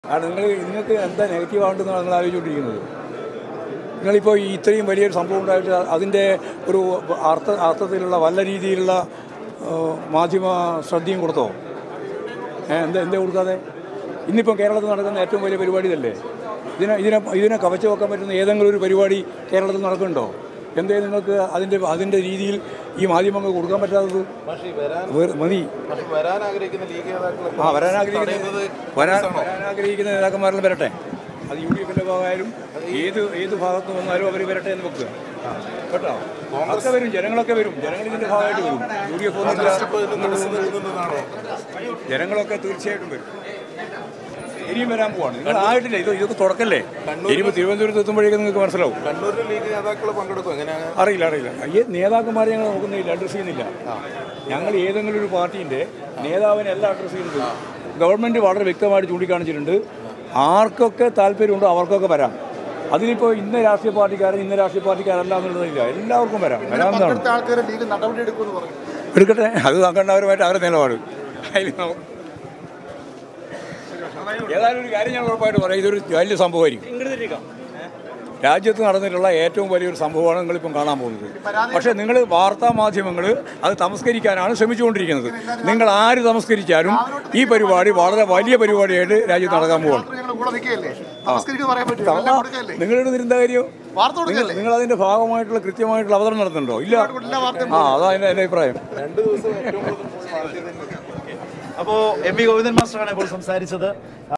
കാരണം നിങ്ങൾ നിങ്ങൾക്ക് എന്താ നെഗറ്റീവ് ആണെന്നാണ് നിങ്ങൾ ആലോചിച്ചുകൊണ്ടിരിക്കുന്നത് നിങ്ങളിപ്പോൾ ഈ ഇത്രയും വലിയൊരു സംഭവം ഉണ്ടായിട്ട് അതിൻ്റെ ഒരു അർത്ഥ അർത്ഥത്തിലുള്ള വല്ല രീതിയിലുള്ള ആ, മാധ്യമ ശ്രദ്ധയും കൊടുത്തോ ഏ എന്താ എന്താ കൊടുക്കാതെ ഇന്നിപ്പം കേരളത്തിൽ നടക്കുന്ന ഏറ്റവും വലിയ പരിപാടി ഇതല്ലേ ഇതിനെ ഇതിനെ ഇതിനെ കവച്ചു വെക്കാൻ പറ്റുന്ന ഏതെങ്കിലും ഒരു പരിപാടി കേരളത്തിൽ നടക്കുന്നുണ്ടോ എന്തേ നിങ്ങൾക്ക് അതിൻ്റെ അതിൻ്റെ രീതിയിൽ ഈ മാധ്യമങ്ങൾക്ക് കൊടുക്കാൻ പറ്റാത്തത് പക്ഷേ ഈ വരാൻ വേറെ മതി പക്ഷേ വരാൻ ആഗ്രഹിക്കുന്ന ലീഗ് നേതാക്കൾ ആ വരാൻ ആഗ്രഹിക്കുന്ന വരാൻ വരാൻ ആഗ്രഹിക്കുന്ന നേതാക്കന്മാരെല്ലാം വരട്ടെ അത് യു ഡി എഫിൻ്റെ ഭാഗമായാലും ഏത് ഏത് ഭാഗത്ത് വന്നാലും അവർ വരട്ടെ എന്ന് വെക്കുക കേട്ടോ ഒക്കെ വരും ജനങ്ങളൊക്കെ വരും ജനങ്ങൾ ഇതിൻ്റെ ഭാഗമായിട്ട് വരും യു ഡി എഫ് ഒന്നുമില്ല ജനങ്ങളൊക്കെ തീർച്ചയായിട്ടും വരും ഇനിയും വരാൻ പോവാണ് നിങ്ങൾ ആയിട്ടില്ല ഇത് ഇതൊക്കെ തുടക്കല്ലേ ഇനിയിപ്പോൾ തിരുവനന്തപുരത്ത് എത്തുമ്പോഴേക്കും നിങ്ങൾക്ക് മനസ്സിലാവും കണ്ണൂരിൽ ലീഗ് നേതാക്കൾ പങ്കെടുക്കും എങ്ങനെയാണ് അറിയില്ല അറിയില്ല ഈ നേതാക്കന്മാരെ ഞങ്ങൾ നോക്കുന്നില്ല അഡ്രസ്സ് ചെയ്യുന്നില്ല ഞങ്ങൾ ഏതെങ്കിലും ഒരു പാർട്ടീൻ്റെ നേതാവിനെ അല്ല അഡ്രസ്സ് ചെയ്യുന്നത് ഗവൺമെൻറ് വളരെ വ്യക്തമായിട്ട് ചൂണ്ടിക്കാണിച്ചിട്ടുണ്ട് ആർക്കൊക്കെ താല്പര്യമുണ്ടോ അവർക്കൊക്കെ വരാം അതിനിപ്പോൾ ഇന്ന രാഷ്ട്രീയ പാർട്ടിക്കാരൻ ഇന്ന രാഷ്ട്രീയ പാർട്ടിക്കാരല്ല എന്നുള്ളതില്ല എല്ലാവർക്കും വരാം വരാവുന്നതാണ് പങ്കെടുത്ത ആൾക്കാരെ ലീഗ് നടപടി എടുക്കുമെന്ന് പറഞ്ഞു എടുക്കട്ടെ അത് കണ്ടവരുമായിട്ട് അവരുടെ നിലപാട് അതിൽ നമുക്ക് ഏതായാലും ഒരു കാര്യം ഞാൻ ഉറപ്പായിട്ട് പറയാം ഇതൊരു വലിയ സംഭവമായിരിക്കും രാജ്യത്ത് നടന്നിട്ടുള്ള ഏറ്റവും വലിയൊരു സംഭവമാണ് നിങ്ങളിപ്പം കാണാൻ പോകുന്നത് പക്ഷേ നിങ്ങൾ വാർത്താ മാധ്യമങ്ങൾ അത് തമസ്കരിക്കാനാണ് ശ്രമിച്ചുകൊണ്ടിരിക്കുന്നത് നിങ്ങൾ ആര് തമസ്കരിച്ചാലും ഈ പരിപാടി വളരെ വലിയ പരിപാടിയായിട്ട് രാജ്യത്ത് നടക്കാൻ പോവാണ് ഞങ്ങൾ കൂടെ നിൽക്കുകയല്ലേ നമസ്കരിക്കുന്നു പറയാൻ പറ്റും എല്ലാം കൊടുക്കല്ലേ നിങ്ങളുടെ നിരുന്ന കാര്യം വാർത്ത നിങ്ങൾ കൊടുക്കല്ലേ നിങ്ങൾ അതിന്റെ ഭാഗമായിട്ടുള്ള കൃത്യമായിട്ടുള്ള അവതരണം നടത്തുന്നുണ്ടോ ഇല്ല എല്ലാ വാർത്തയും ആ അതാ എൻ്റെ എൻ്റെ അഭിപ്രായം രണ്ട് ദിവസം ഏറ്റവും കൂടുതൽ മാർക്കറ്റിൽ അപ്പോൾ എം വി ഗോവിന്ദൻ മാസ്റ്ററാണ് ഇപ്പോൾ സംസാരിച്ചത്